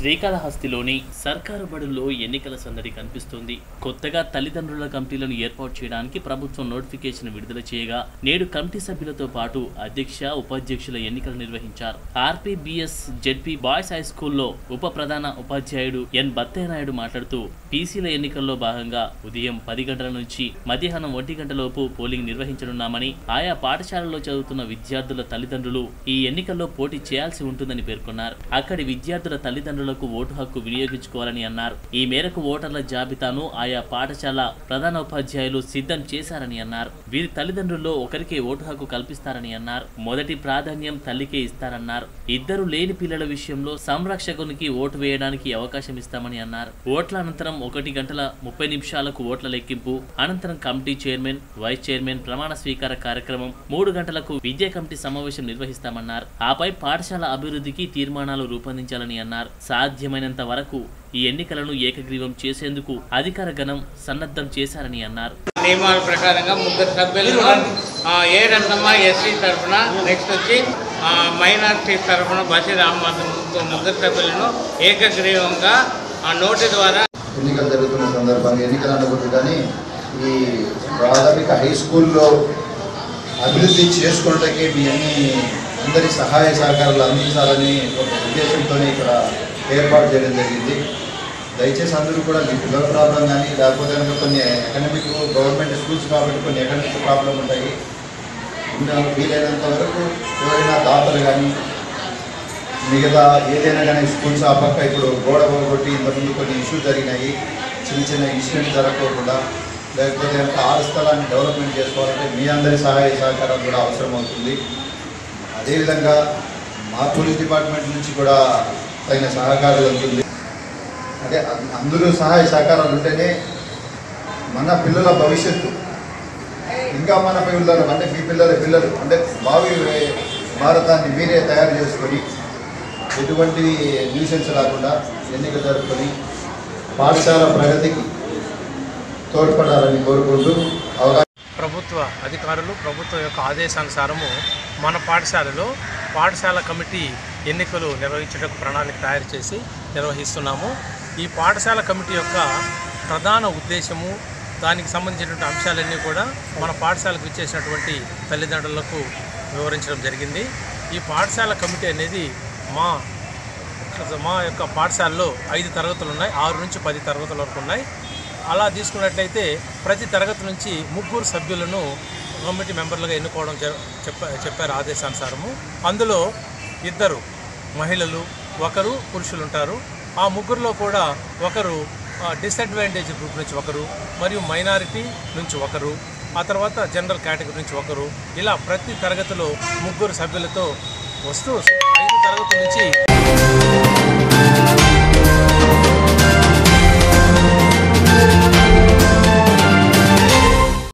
శ్రీకాళహస్తిలోని సర్కారు బడుల్లో ఎన్నికల సందడి కనిపిస్తుంది కొత్తగా తల్లిదండ్రుల కమిటీలను ఏర్పాటు చేయడానికి ప్రభుత్వం నోటిఫికేషన్ విడుదల చేయగా నేడు కమిటీ సభ్యులతో పాటు అధ్యక్ష ఉపాధ్యక్షుల ఎన్నికలు నిర్వహించారు ఆర్పీబీఎస్ జెడ్పీ బాయ్స్ హై స్కూల్లో ఉప ప్రధాన ఉపాధ్యాయుడు ఎన్ బత్తయ్యనాయుడు మాట్లాడుతూ పీసీల ఎన్నికల్లో భాగంగా ఉదయం పది గంటల నుంచి మధ్యాహ్నం ఒంటి గంటలోపు పోలింగ్ నిర్వహించనున్నామని ఆయా పాఠశాలల్లో చదువుతున్న విద్యార్థుల తల్లిదండ్రులు ఈ ఎన్నికల్లో పోటీ చేయాల్సి ఉంటుందని పేర్కొన్నారు అక్కడి విద్యార్థుల తల్లిదండ్రులకు ఓటు హక్కు వినియోగించుకోవాలని అన్నారు ఈ మేరకు ఓటర్ల జాబితాను ఆయా పాఠశాల ప్రధాన ఉపాధ్యాయులు సిద్ధం చేశారని అన్నారు వీరి తల్లిదండ్రుల్లో ఒకరికే ఓటు హక్కు కల్పిస్తారని అన్నారు మొదటి ప్రాధాన్యం తల్లికే ఇస్తారన్నారు ఇద్దరు లేని పిల్లల విషయంలో సంరక్షకునికి ఓటు వేయడానికి అవకాశం ఇస్తామని అన్నారు ఓట్ల అనంతరం ఒకటి గంటల ముప్పై నిమిషాలకు ఓట్ల లెక్కింపు అనంతరం కమిటీ చైర్మన్ వైస్ చైర్మన్ ప్రమాణ స్వీకార కార్యక్రమం మూడు గంటలకు విద్యా కమిటీ సమావేశం నిర్వహిస్తామన్నారు ఆపై పాఠశాల అభివృద్ధికి తీర్మానాలు రూపొందించాలని అన్నారు సాధ్యమైనంత వరకు ఈ ఎన్నికలను ఏకగ్రీవం చేసేందుకు అధికార గణం సన్నద్ధం చేశారని అన్నారు నియమాల ప్రకారంగా ముగ్గురు సభ్యులను ఆ, ఏ రత్నమ్మ ఎస్సీ తరఫున నెక్స్ట్ వచ్చి మైనార్టీ తరఫున బషీర్ అహ్మద్ ముగ్గురు ముగ్గురు సభ్యులను ఏకగ్రీవంగా ఆ నోటి ద్వారా ఎన్నికలు జరుగుతున్న సందర్భంగా ఎన్నికలు అనకూడదు కానీ ఈ ప్రాథమిక హై స్కూల్లో అభివృద్ధి చేసుకున్నటకే మీ అన్ని అందరి సహాయ సహకారాలు అందించాలని ఒక ఉద్దేశంతో ఇక్కడ ఏర్పాటు చేయడం జరిగింది దయచేసి అందరూ కూడా మీ పిల్లల ప్రాబ్లం కానీ లేకపోతే కనుక కొన్ని ఎకనమిక్ గవర్నమెంట్ స్కూల్స్ కాబట్టి కొన్ని ఎకనమిక్ ప్రాబ్లం ఉంటాయి ఇంకా వీలైనంత వరకు ఎవరైనా దాతలు కానీ మిగతా ఏదైనా కానీ స్కూల్స్ ఆ పక్క ఇప్పుడు గోడ కొట్టి ఇంతకుముందు కొన్ని ఇష్యూస్ జరిగినాయి చిన్న చిన్న ఇన్సిడెంట్ జరగకోకుండా లేకపోతే కనుక ఆరు స్థలాన్ని డెవలప్మెంట్ చేసుకోవాలంటే మీ అందరి సహాయ సహకారం కూడా అవసరం అవుతుంది అదేవిధంగా మా పోలీస్ డిపార్ట్మెంట్ నుంచి కూడా తగిన సహకారం ఉంటుంది అదే అం- అందరూ సహాయ సహకారాలు ఉంటేనే మన పిల్లల భవిష్యత్తు ఇంకా మన పిల్లలు అంటే మీ పిల్లల పిల్లలు అంటే భావి భారతాన్ని మీరే తయారు చేసుకొని ఎటువంటి న్యూసెన్స్ రాకుండా ఎన్నిక జరుపుకొని పాఠశాల ప్రగతికి తోడ్పడాలని కోరుకుంటూ అవకాశం ప్రభుత్వ అధికారులు ప్రభుత్వం యొక్క ఆదేశానుసారము మన పాఠశాలలో పాఠశాల కమిటీ ఎన్నికలు నిర్వహించడానికి ప్రణాళిక తయారు చేసి నిర్వహిస్తున్నాము ఈ పాఠశాల కమిటీ యొక్క ప్రధాన ఉద్దేశము దానికి సంబంధించినటువంటి అంశాలన్నీ కూడా మన పాఠశాలకు ఇచ్చేసినటువంటి తల్లిదండ్రులకు వివరించడం జరిగింది ఈ పాఠశాల కమిటీ అనేది మా మా యొక్క పాఠశాలలో ఐదు తరగతులు ఉన్నాయి ఆరు నుంచి పది తరగతుల వరకు ఉన్నాయి అలా తీసుకున్నట్లయితే ప్రతి తరగతి నుంచి ముగ్గురు సభ్యులను కమిటీ మెంబర్లుగా ఎన్నుకోవడం జ- చెప్ప చెప్పారు ఆదేశానుసారము అందులో ఇద్దరు మహిళలు ఒకరు పురుషులు ఉంటారు ఆ ముగ్గురులో కూడా ఒకరు డిసడ్వాంటేజ్ గ్రూప్ నుంచి ఒకరు మరియు మైనారిటీ నుంచి ఒకరు ఆ తర్వాత జనరల్ కేటగిరీ నుంచి ఒకరు ఇలా ప్రతి తరగతిలో ముగ్గురు సభ్యులతో వస్తూ ఐదు తరగతి నుంచి